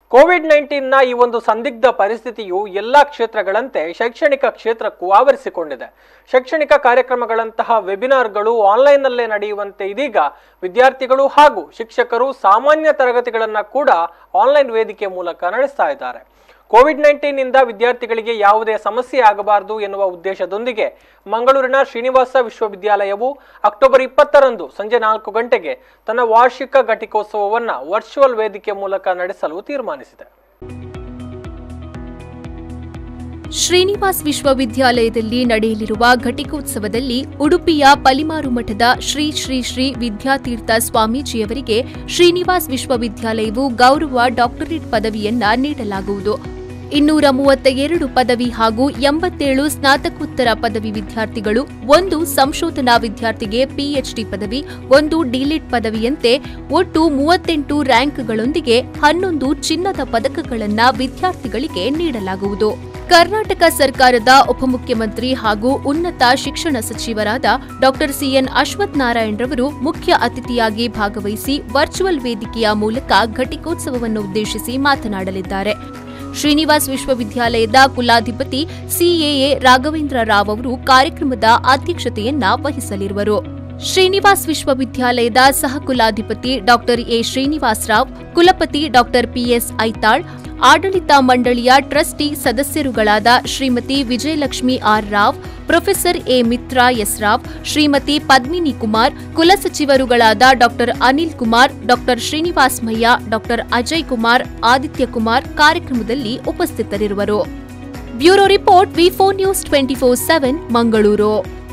Covid ನೈನ್ಟೀನ್ನ ಈ ಒಂದು ಸಂದಿಗ್ಧ ಪರಿಸ್ಥಿತಿಯು ಎಲ್ಲಾ ಕ್ಷೇತ್ರಗಳಂತೆ ಶೈಕ್ಷಣಿಕ ಕ್ಷೇತ್ರಕ್ಕೂ ಆವರಿಸಿಕೊಂಡಿದೆ ಶೈಕ್ಷಣಿಕ ಕಾರ್ಯಕ್ರಮಗಳಂತಹ ವೆಬಿನಾರ್ಗಳು ಆನ್ಲೈನ್ನಲ್ಲೇ ನಡೆಯುವಂತೆ ಇದೀಗ ವಿದ್ಯಾರ್ಥಿಗಳು ಹಾಗೂ ಶಿಕ್ಷಕರು ಸಾಮಾನ್ಯ ತರಗತಿಗಳನ್ನು ಕೂಡ ಆನ್ಲೈನ್ ವೇದಿಕೆ ಮೂಲಕ ನಡೆಸ್ತಾ ಇದ್ದಾರೆ ಕೋವಿಡ್ ನೈನ್ಟೀನ್ ಇಂದ ವಿದ್ಯಾರ್ಥಿಗಳಿಗೆ ಯಾವುದೇ ಸಮಸ್ಯೆ ಆಗಬಾರದು ಎನ್ನುವ ಉದ್ದೇಶದೊಂದಿಗೆ ಮಂಗಳೂರಿನ ಶ್ರೀನಿವಾಸ ವಿಶ್ವವಿದ್ಯಾಲಯವು ಅಕ್ಟೋಬರ್ ಇಪ್ಪತ್ತರಂದು ಸಂಜೆ ನಾಲ್ಕು ಗಂಟೆಗೆ ತನ್ನ ವಾರ್ಷಿಕ ಘಟಿಕೋತ್ಸವವನ್ನು ವರ್ಚುವಲ್ ವೇದಿಕೆ ಮೂಲಕ ನಡೆಸಲು ತೀರ್ಮಾನಿಸಿದೆ ಶ್ರೀನಿವಾಸ್ ವಿಶ್ವವಿದ್ಯಾಲಯದಲ್ಲಿ ನಡೆಯಲಿರುವ ಘಟಿಕೋತ್ಸವದಲ್ಲಿ ಉಡುಪಿಯ ಪಲಿಮಾರು ಮಠದ ಶ್ರೀ ಶ್ರೀ ಶ್ರೀ ವಿದ್ಯಾತೀರ್ಥ ಸ್ವಾಮೀಜಿಯವರಿಗೆ ಶ್ರೀನಿವಾಸ್ ವಿಶ್ವವಿದ್ಯಾಲಯವು ಗೌರವ ಡಾಕ್ಟರೇಟ್ ಪದವಿಯನ್ನ ನೀಡಲಾಗುವುದು ಇನ್ನೂರ ಮೂವತ್ತ ಎರಡು ಪದವಿ ಹಾಗೂ ಎಂಬತ್ತೇಳು ಸ್ನಾತಕೋತ್ತರ ಪದವಿ ವಿದ್ಯಾರ್ಥಿಗಳು ಒಂದು ಸಂಶೋಧನಾ ವಿದ್ಯಾರ್ಥಿಗೆ ಪಿಎಚ್ಡಿ ಪದವಿ ಒಂದು ಡಿಲಿಟ್ ಪದವಿಯಂತೆ ಒಟ್ಟು ಮೂವತ್ತೆಂಟು ರ್ಯಾಂಕ್ಗಳೊಂದಿಗೆ ಹನ್ನೊಂದು ಚಿನ್ನದ ಪದಕಗಳನ್ನು ವಿದ್ಯಾರ್ಥಿಗಳಿಗೆ ನೀಡಲಾಗುವುದು ಕರ್ನಾಟಕ ಸರ್ಕಾರದ ಉಪಮುಖ್ಯಮಂತ್ರಿ ಹಾಗೂ ಉನ್ನತ ಶಿಕ್ಷಣ ಸಚಿವರಾದ ಡಾ ಸಿಎನ್ ಅಶ್ವಥ್ ನಾರಾಯಣರವರು ಮುಖ್ಯ ಅತಿಥಿಯಾಗಿ ಭಾಗವಹಿಸಿ ವರ್ಚುವಲ್ ವೇದಿಕೆಯ ಮೂಲಕ ಘಟಿಕೋತ್ಸವವನ್ನು ಉದ್ದೇಶಿಸಿ ಮಾತನಾಡಲಿದ್ದಾರೆ ಶ್ರೀನಿವಾಸ್ ವಿಶ್ವವಿದ್ಯಾಲಯದ ಕುಲಾಧಿಪತಿ ಸಿಎಎ ರಾಘವೇಂದ್ರ ರಾವ್ ಅವರು ಕಾರ್ಯಕ್ರಮದ ಅಧ್ಯಕ್ಷತೆಯನ್ನ ವಹಿಸಲಿರುವರು ಶ್ರೀನಿವಾಸ್ ವಿಶ್ವವಿದ್ಯಾಲಯದ ಸಹ ಕುಲಾಧಿಪತಿ ಡಾಕ್ಟರ್ ಎ ಶ್ರೀನಿವಾಸ್ ರಾವ್ ಕುಲಪತಿ ಡಾಕ್ಟರ್ ಪಿಎಸ್ ಐತಾಳ್ ಆಡಳಿತ ಮಂಡಳಿಯ ಟ್ರಸ್ಟಿ ಸದಸ್ಯರುಗಳಾದ Shrimati Vijayalakshmi R Rao professor A Mitra S Rao Shrimati Padmini Kumar ಕುಲಸಚಿವರುಗಳಾದ doctor Anil Kumar doctor Srinivas Mayya doctor Ajay Kumar Aditya Kumar ಕಾರ್ಯಕ್ರಮದಲ್ಲಿ ಉಪಸ್ಥಿತರಿರುವರು bureau report V four news twenty four seven Mangaluru